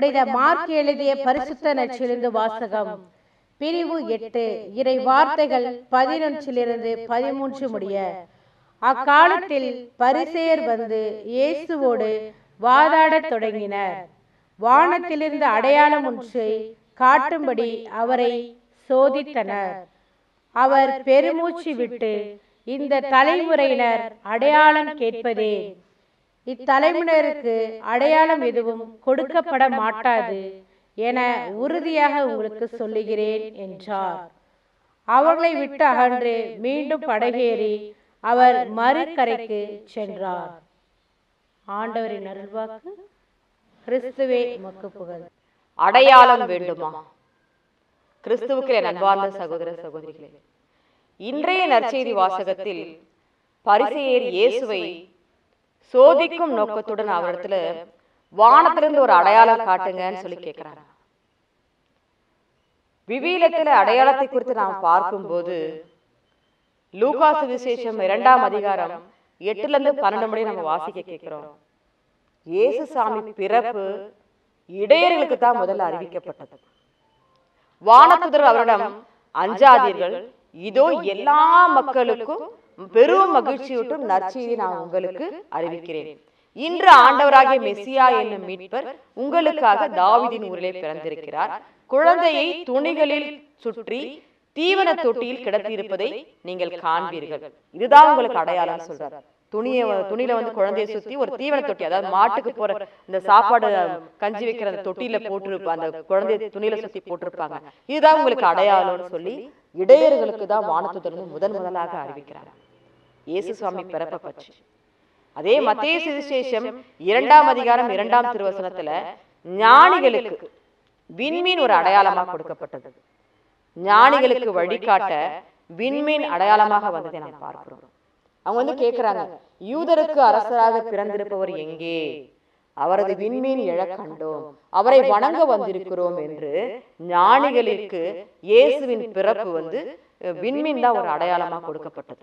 புனித மார்க் எழுதிய பரிசுத்த நச்சிலிருந்து வாசகம் பிரிவு எட்டு இறை வார்த்தைகள் பதினொன்றிலிருந்து பதிமூன்று முடிய அக்காலத்தில் பரிசேயர் வந்து இயேசுவோடு வாதாடத் தொடங்கினர் வானத்திலிருந்து அடையாளம் ஒன்றை காட்டும்படி அவரை சோதித்தனர் அவர் பெருமூச்சு விட்டு இந்த தலைமுறையினர் அடையாளம் கேட்பதே இத்தலைமுறையினருக்கு அடையாளம் எதுவும் கொடுக்கப்பட மாட்டாது என உறுதியாக உங்களுக்கு சொல்லுகிறேன் என்றார் அவர்களை விட்டு அகன்று மீண்டும் படகேறி அவர் மறுகரைக்கு சென்றார் ஆண்டவரின் அருள்வாக்கு கிறிஸ்துவே உமக்கு புகழ் அடையாளம் வேண்டுமா கிறிஸ்துவுக்கு என் அன்பார்ந்த சகோதர சகோதரிகளே இன்றைய நற்செய்தி வாசகத்தில் பரிசேயர் இயேசுவை சோதிக்கும் நோக்கத்துடன் அவரிடத்துல வானத்திலிருந்து ஒரு அடையாளம் காட்டுங்கன்னு சொல்லி கேட்கிறாங்க விவிலியத்துல அடையாளத்தை குறித்து நாம் பார்க்கும்போது லூகா சுவிசேஷம் இரண்டாம் அதிகாரம் எட்டுல இருந்து பன்னெண்டு மணி நம்ம வாசிக்க கேட்கிறோம் இயேசு சாமி பிறப்பு இடையர்களுக்கு தான் முதல்ல அறிவிக்கப்பட்டது வானதுதர் அவரிடம் அஞ்சாதீர்கள் இதோ எல்லா மக்களுக்கும் பெரும் மகிழ்ச்சியூட்டும் நற்செய்தி நான் உங்களுக்கு அறிவிக்கிறேன் இன்று ஆண்டவராகிய மெஸ்ஸியா என்னும் மீட்பர் உங்களுக்காக தாவீதின் ஊரிலே பிறந்திருக்கிறார் குழந்தையை துணிகளில் சுற்றி தீவன தொட்டியில் கிடத்தியிருப்பதை நீங்கள் காண்பீர்கள் இதுதான் உங்களுக்கு அடையாளம் சொல்றார் துணியை துணியில வந்து குழந்தையை சுத்தி ஒரு தீவன தொட்டி அதாவது மாட்டுக்கு போற இந்த சாப்பாடு கஞ்சி வைக்கிற அந்த தொட்டியில போட்டிருப்ப அந்த குழந்தைய துணியில சுத்தி போட்டிருப்பாங்க இதுதான் உங்களுக்கு அடையாளம்னு சொல்லி இடையர்களுக்கு தான் வானத்துதர் முதன் முதலாக அறிவிக்கிறார் இயேசு சுவாமி பிறப்பை பற்றி அதே மத்திய சுவிசேஷம் இரண்டாம் அதிகாரம் இரண்டாம் திருவசனத்துல ஞானிகளுக்கு விண்மீன் ஒரு அடையாளமா கொடுக்கப்பட்டது ஞானிகளுக்கு வழிகாட்ட விண்மீன் அடையாளமாக வந்ததை நாம் பார்க்கிறோம் அவங்க வந்து கேக்குறாங்க யூதருக்கு அரசராக பிறந்திருப்பவர் எங்கே அவரது விண்மீன் எழக் கண்டோம் அவரை வணங்க வந்திருக்கிறோம் என்று ஞானிகளுக்கு இயேசுவின் பிறப்பு வந்து அஹ், விண்மீன் தான் ஒரு அடையாளமா கொடுக்கப்பட்டது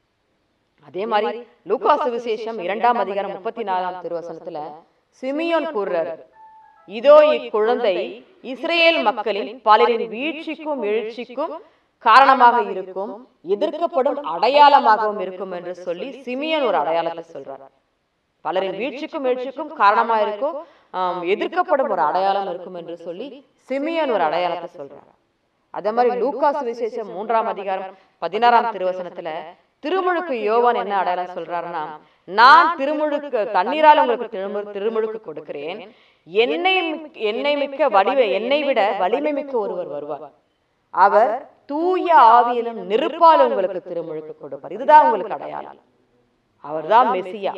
அதே மாதிரி லூக்கா சுவிசேஷம் இரண்டாம் அதிகாரம் முப்பத்தி நாலாம் திருவசனத்துல சிமியோன் கூறுறாரு இதோ இக்குழந்தை இஸ்ரேல் மக்களின் பலரின் வீழ்ச்சிக்கும் எழுச்சிக்கும் காரணமாக இருக்கும் எதிர்க்கப்படும் அடையாளமாகவும் இருக்கும் என்று சொல்லி சிமியோன் ஒரு அடையாளத்தை சொல்றார் பலரின் வீழ்ச்சிக்கும் எழுச்சிக்கும் காரணமா இருக்கும் ஆம், எதிர்க்கப்படும் ஒரு அடையாளம் இருக்கும் என்று சொல்லி சிமியோன் ஒரு அடையாளத்தை சொல்றார் அதே மாதிரி லூக்கா சுவிசேஷம் மூன்றாம் அதிகாரம் பதினாறாம் திருவசனத்துல திருமுழுக்கு யோவான் என்ன அடையாளம் சொல்றாருன்னா நான் திருமுழுக்கு தண்ணீரால் உங்களுக்கு திருமு திருமுழுக்கு கொடுக்கிறேன் என்னை மிக்க- என்னை மிக்க வடிவ என்னை விட வலிமை மிக்க ஒருவர் வருவார் அவர் தூய ஆவியிலும் நெருப்பால் உங்களுக்கு திருமுழுக்கு கொடுப்பார் இதுதான் உங்களுக்கு அடையாளம் அவர்தான் மெசியா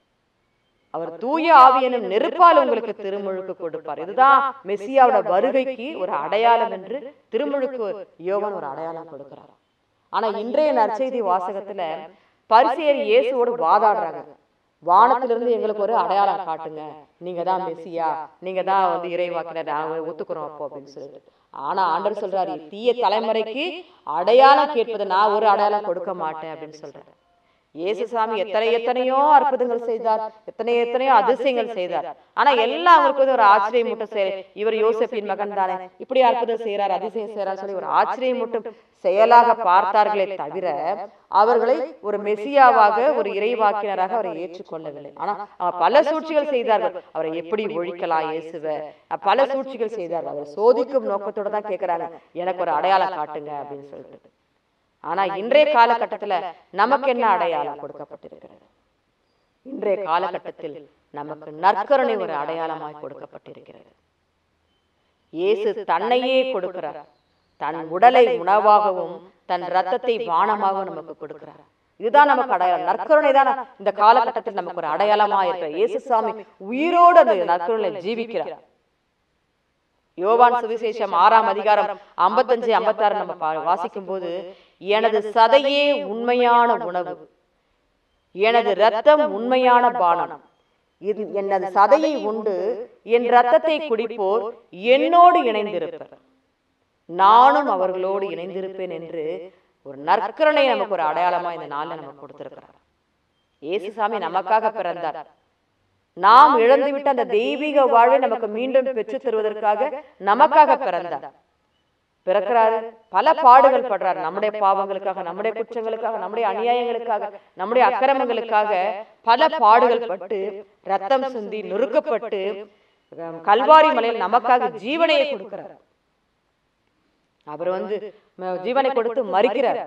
அவர் தூய ஆவியனும் நெருப்பால் உங்களுக்கு திருமுழுக்கு கொடுப்பார் இதுதான் மெஸ்ஸியாவோட வருகைக்கு ஒரு அடையாளம் என்று திருமுழுக்கு யோவான் ஒரு அடையாளம் கொடுக்கிறார் ஆனா இன்றைய நற்செய்தி வாசகத்துல பரிசேயர் இயேசுவோடு வாதாடுறாங்க வானத்திலிருந்து எங்களுக்கு ஒரு அடையாளம் காட்டுங்க நீங்க தான் மெஸ்ஸியா நீங்க தான் வந்து இறைவாக்கினர் நாங்க ஒத்துக்கிறோம் அப்போ அப்படின்னு சொல்லிட்டு ஆனா ஆண்டவர் சொல்றாரு தீய தலைமுறைக்கு அடையாளம் கேட்பது நான் ஒரு அடையாளம் கொடுக்க மாட்டேன் அப்படின்னு சொல்றாரு இயேசுசாமி எத்தனை எத்தனையோ அற்புதங்கள் செய்தார் எத்தனை எத்தனையோ அதிசயங்கள் செய்தார் ஆனா எல்லாம் அவங்களுக்கு வந்து ஒரு ஆச்சரியம் மட்டும் செய்ய இவர் யோசப்பின் மகன் தானே இப்படி அற்புதம் செய்யறார் அதிசயம் செய்யறார் சொல்லி ஒரு ஆச்சரியம் மட்டும் செயலாக பார்த்தார்களே தவிர அவர்களை ஒரு மெசியாவாக ஒரு இறைவாக்கினராக அவரை ஏற்றுக்கொள்ளவில்லை ஆனா அவர் பல சூழ்ச்சிகள் செய்தார்கள் அவரை எப்படி ஒழிக்கலாம் இயேசுவ பல சூழ்ச்சிகள் செய்தார்கள் அவர் சோதிக்கும் நோக்கத்தோட தான் கேட்கிறாங்க எனக்கு ஒரு அடையாளம் காட்டுங்க அப்படின்னு சொல்லிட்டு ஆனா இன்றைய காலகட்டத்துல நமக்கு என்ன அடையாளம் கொடுக்கப்பட்டிருக்கிறது இன்றைய காலகட்டத்தில் நமக்கு நற்கருணை ஒரு அடையாளமாய் கொடுக்கப்பட்டிருக்கிறது இயேசு தன்னையே கொடுக்கிறார் தன் உடலை உணவாகவும் தன் ரத்தத்தை பானமாகவும் நமக்கு கொடுக்கிறார் இதுதான் நமக்கு அடையாளம் நற்கருணை தான் இந்த காலகட்டத்தில் நமக்கு ஒரு அடையாளமா இருக்கிற இயேசு சாமி உயிரோடு அந்த நற்கருணை ஜீவிக்கிறார் யோவான் சுவிசேஷம் ஆறாம் அதிகாரம் ஐம்பத்தஞ்சு ஐம்பத்தாறு நம்ம பா- வாசிக்கும் போது எனது சதையே உண்மையான உணவு எனது ரத்தம் உண்மையான பானம் இது எனது சதையை உண்டு என் ரத்தத்தை குடிப்போர் என்னோடு இணைந்திருப்பர் நானும் அவர்களோடு இணைந்திருப்பேன் என்று ஒரு நற்கருணை நமக்கு ஒரு அடையாளமா இந்த நாள்ல நமக்கு கொடுத்திருக்கிறார் இயேசுசாமி நமக்காக பிறந்தார் நாம் இழந்துவிட்ட அந்த தெய்வீக வாழ்வை நமக்கு மீண்டும் பெற்றுத் தருவதற்காக நமக்காக பிறந்தார் பிறக்கிறாரு பல பாடுகள் படுறாரு நம்முடைய பாவங்களுக்காக நம்முடைய குற்றங்களுக்காக நம்முடைய அநியாயங்களுக்காக நம்முடைய அக்கிரமங்களுக்காக பல பாடுகள் பட்டு ரத்தம் சிந்தி நொறுக்கப்பட்டு அஹ், கல்வாரி மலையில் நமக்காக ஜீவனையை கொடுக்கிறார் அவர் வந்து ம- ஜீவனை கொடுத்து மறிக்கிறார்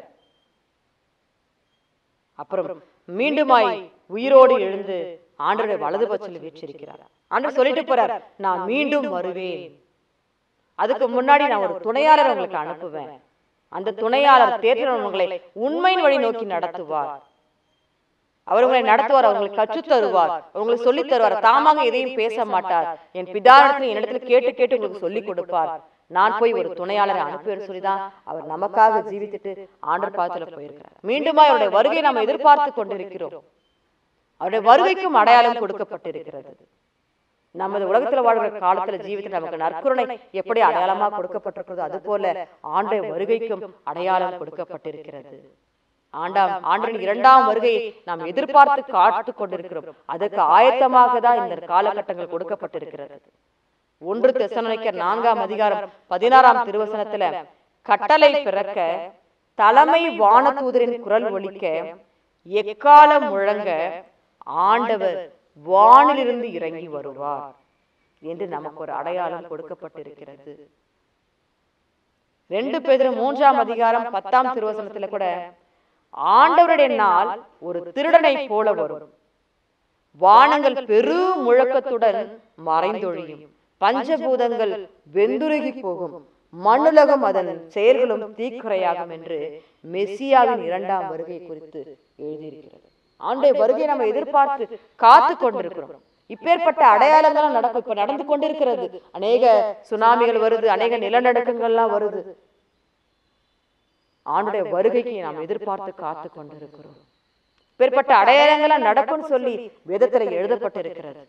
அப்புறம் மீண்டுமாய் உயிரோடு எழுந்து ஆண்டருடைய வலது பட்சத்தில் வீற்றிருக்கிறார் ஆண்டவர் சொல்லிட்டு போறார் நான் மீண்டும் வருவேன் அதுக்கு முன்னாடி நான் ஒரு துணையாளர் உங்களுக்கு அனுப்புவேன் அந்த துணையாளர் தேற்றன் உங்களை உண்மையின் வழி நோக்கி நடத்துவார் அவர் உங்களை நடத்துவார் அவர் உங்களுக்கு கற்றுத் தருவார் உங்களுக்கு சொல்லித் தருவார் தாமாக எதையும் பேச மாட்டார் என் பிதாடத்தில் என்னிடத்தில் கேட்டு கேட்டு உங்களுக்கு சொல்லிக் கொடுப்பார் நான் போய் ஒரு துணையாளரை அனுப்புவேன்னு சொல்லிதான் அவர் நமக்காக ஜீவித்துட்டு ஆண்டர் பாதத்துல போயிருக்கிறார் மீண்டுமா அவருடைய வருகையை நாம் எதிர்பார்த்து கொண்டிருக்கிறோம் அவருடைய வருகைக்கும் அடையாளம் கொடுக்கப்பட்டிருக்கிறது நமது உலகத்துல வாழ்கிற காலத்துல ஜீவித்துல நமக்கு நற்கருணை எப்படி அடையாளமா கொடுக்கப்பட்டிருக்கிறதோ அது போல ஆண்டுடைய வருகைக்கும் அடையாளம் கொடுக்கப்பட்டிருக்கிறது ஆண்டாம் ஆண்டின் இரண்டாம் வருகையை நாம் எதிர்பார்த்து காத்து கொண்டிருக்கிறோம் அதற்கு ஆயத்தமாக தான் இந்த காலகட்டங்கள் கொடுக்கப்பட்டிருக்கிறது ஒன்று தெசலோனிக்கர் நான்காம் அதிகாரம் பதினாறாம் திருவசனத்துல கட்டளை பிறக்க தலைமை வானதூதரின் குரல் ஒலிக்க எக்காலம் முழங்க ஆண்டவர் வானிலிருந்து இறங்கி வருவார் என்று நமக்கு ஒரு அடையாளம் கொடுக்கப்பட்டிருக்கிறது ரெண்டு பேரும் மூன்றாம் அதிகாரம் பத்தாம் திருவசனத்துல கூட ஆண்டவருடைய நாள் ஒரு திருடனை போல வரும் வானங்கள் பெரு முழக்கத்துடன் மறைந்தொழியும் பஞ்சபூதங்கள் வெந்துருகி போகும் மண்ணுலகம் அதன் செயல்களும் தீக்குறையாகும் என்று மெஸ்ஸியாவின் இரண்டாம் வருகை குறித்து எழுதியிருக்கிறது ஆண்டுடைய வருகையை நம்ம எதிர்பார்த்து காத்து கொண்டிருக்கிறோம் இப்பேற்பட்ட அடையாளங்களும் நடக்கும் இப்ப நடந்து கொண்டிருக்கிறது அநேக சுனாமிகள் வருது அநேக நிலநடுக்கங்கள்லாம் வருது ஆண்டுடைய வருகைக்கு நாம் எதிர்பார்த்து காத்து கொண்டிருக்கிறோம் இப்பேற்பட்ட அடையாளங்கள்லாம் நடக்கும்னு சொல்லி வேதத்துல எழுதப்பட்டிருக்கிறது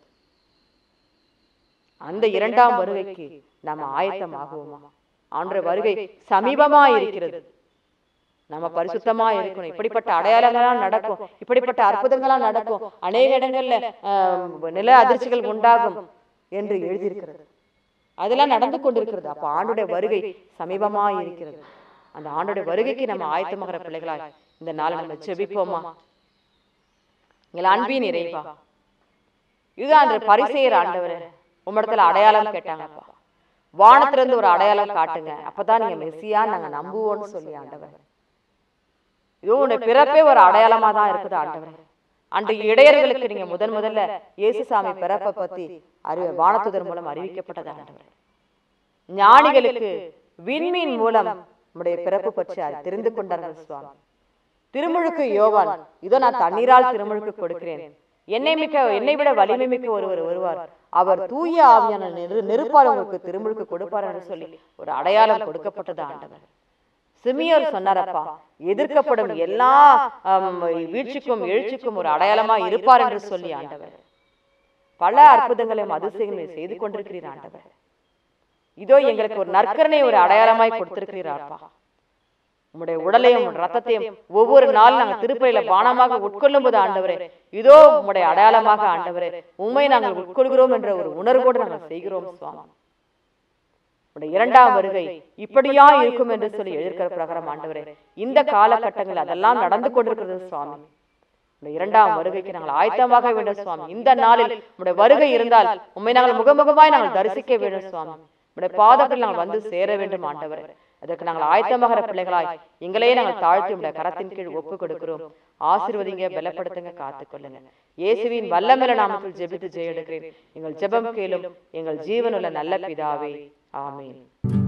அந்த இரண்டாம் வருகைக்கு நாம் ஆயத்தமாகுவோமா ஆண்டுடைய வருகை சமீபமா இருக்கிறது நம்ம பரிசுத்தமா இருக்கணும் இப்படிப்பட்ட அடையாளங்கள்லாம் நடக்கும் இப்படிப்பட்ட அற்புதங்கள்லாம் நடக்கும் அநேக இடங்கள்ல ஆஹ், நில அதிர்ச்சிகள் உண்டாகும் என்று எழுதியிருக்கிறது அதெல்லாம் நடந்து கொண்டிருக்கிறது அப்ப ஆண்டுடைய வருகை சமீபமா இருக்கிறது அந்த ஆண்டுடைய வருகைக்கு நம்ம ஆயத்தமாகிற பிள்ளைகளாய் இந்த நாளை நம்ம ஜெபிப்போமா எங்கள் அன்பின் இறைவா இதுதான் அந்த பரிசெயர் ஆண்டவர் உம்மிடத்துல அடையாளம் கேட்டாங்கப்பா வானத்திலிருந்து ஒரு அடையாளம் காட்டுங்க அப்பதான் நீங்க மெஸ்ஸியா நாங்க நம்புவோம்னு சொல்லி ஆண்டவர் இதோ உன்னுடைய பிறப்பே ஒரு அடையாளமா தான் இருக்குது ஆண்டவர் அன்று இடையர்களுக்கு நீங்க முதன் முதல்ல இயேசுசாமி பிறப்பை பத்தி அறிவு வானத்துதர் மூலம் அறிவிக்கப்பட்டது ஆண்டவர் ஞானிகளுக்கு விண்மீன் மூலம் உம்முடைய பிறப்பு பற்றி அறி- தெரிந்து கொண்டார்கள் சுவாமி திருமுழுக்கு யோவான் இதோ நான் தண்ணீரால் திருமுழுக்கு கொடுக்கிறேன் என்னை மிக்க என்னை விட வலிமை மிக்க ஒருவர் வருவார் அவர் தூய ஆவியான நெரு நெருப்பால் உங்களுக்கு திருமுழுக்கு கொடுப்பார் என்று சொல்லி ஒரு அடையாளம் கொடுக்கப்பட்டது ஆண்டவர் சிமியோர் சொன்னாரப்பா எதிர்க்கப்படும் எல்லா ஆம், வீழ்ச்சிக்கும் எழுச்சிக்கும் ஒரு அடையாளமா இருப்பார் என்று சொல்லி ஆண்டவர் பல அற்புதங்களையும் அதிசயங்களையும் செய்து கொண்டிருக்கிறீர் ஆண்டவர் இதோ எங்களுக்கு ஒரு நற்கரணை ஒரு அடையாளமாய் கொடுத்திருக்கிறீராப்பா உம்முடைய உடலையும் உம் ரத்தத்தையும் ஒவ்வொரு நாளும் நாங்கள் திருப்பலியில பானமாக உட்கொள்ளும் போது ஆண்டவரே இதோ உம்முடைய அடையாளமாக ஆண்டவரே உண்மை நாங்கள் உட்கொள்கிறோம் என்ற ஒரு உணர்வோடு நாங்கள் செய்கிறோம் சுவாமி உடைய இரண்டாம் வருகை இப்படியா இருக்கும் என்று சொல்லி எழுதியிருக்கிற பிரகாரம் ஆண்டவரே இந்த காலகட்டங்கள் அதெல்லாம் நடந்து கொண்டிருக்கிறது சுவாமி உடைய இரண்டாம் வருகைக்கு நாங்கள் ஆயத்தமாக வேண்டும் சுவாமி இந்த நாளில் உடைய வருகை இருந்தால் உண்மை நாங்கள் முகமுகமாய் நாங்கள் தரிசிக்க வேண்டும் சுவாமி உடைய பாதத்தில் நாங்கள் வந்து சேர வேண்டும் ஆண்டவரே அதற்கு நாங்கள் ஆயத்தமாகிற பிள்ளைகளாய் எங்களையே நாங்கள் தாழ்த்தி உடைய கரத்தின் கீழ் ஒப்பு கொடுக்கிறோம் ஆசீர்வதிங்க பலப்படுத்துங்க காத்துக்கொள்ளுங்க இயேசுவின் வல்லமையில நாமத்தில் ஜெபித்து ஜெய எடுக்கிறேன் எங்கள் ஜெபம் கேளும் எங்கள் ஜீவனுள்ள நல்ல பிதாவே ஆமென்